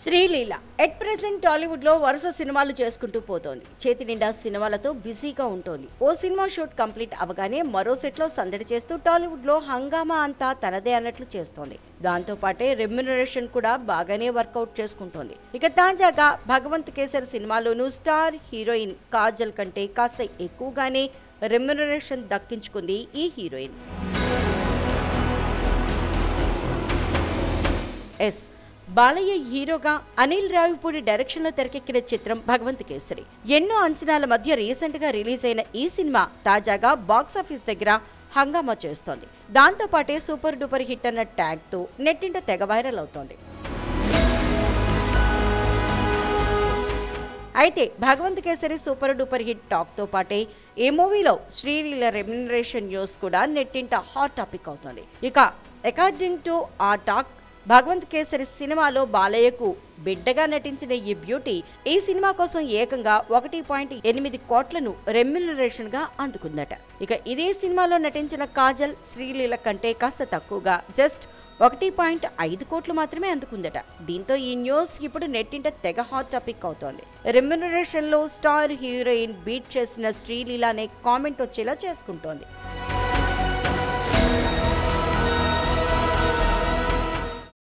Sreeleela at present Tollywood లో వరుస సినిమాలు చేసుకుంటూ పోతోంది చేతి నిండా సినిమాలతో బిజీగా ఉంటోంది ఓ సినిమా షూట్ కంప్లీట్ అవగానే మరో సెట్ లో సందడి చేస్తూ టాలీవుడ్ లో హంగామా అంతా తనదే అన్నట్లు చేస్తోంది దాంతో పాటే రెమ్యునరేషన్ కూడా బాగానే వర్కౌట్ చేసుకుంటోంది ఇక తాజాగా భగవంత్ కేసరి సినిమాలోనూ స్టార్ హీరోయిన్ కాజల్ కంటే కాస్త ఎక్కువగానే రెమ్యునరేషన్ దక్కించుకుంది ఈ హీరోయిన్ ఎస్ బాలయ్య హీరోగా అనిల్ రావిపూడి డైరెక్షన్ లో తెరకెక్కిన చిత్రం భగవంత్ కేసరి ఎన్నో అంచనాల మధ్య రీసెంట్ గా రిలీజ్ అయిన ఈ సినిమా తాజాగా బాక్సాఫీస్ దగ్గర హంగామా చేస్తోంది దాంతో పాటే సూపర్ డూపర్ హిట్ అన్న ట్యాగ్ తో నెట్టింట తెగ వైరల్ అవుతోంది అయితే Bhagavanth Kesari super duper hit talk తో పాటే ఈ మూవీలో శ్రీలీల రెమ్యునరేషన్ న్యూస్ కూడా నెట్టింట హాట్ టాపిక్ అవుతుంది ఇక అకార్డింగ్ టు ఆ టాక్ భగవంత్ కేసరి సినిమాలో బాలయ్యకు బిడ్డగా నటించిన ఈ బ్యూటీ ఈ సినిమా కోసం ఏకంగా ఒకటి పాయింట్ ఎనిమిది కోట్లను రెమ్యునరేషన్ గా అందుకుందట ఇక ఇదే సినిమాలో నటించిన కాజల్ శ్రీలీల కంటే కాస్త తక్కువగా జస్ట్ ఒకటి పాయింట్ ఐదు కోట్లు మాత్రమే అందుకుందట దీంతో ఈ న్యూస్ ఇప్పుడు నెట్టింట తెగ హాట్ టాపిక్ అవుతోంది రెమ్యునరేషన్ లో స్టార్ హీరోయిన్ బీట్ చేసిన శ్రీలీల అనే కామెంట్ వచ్చేలా చేసుకుంటోంది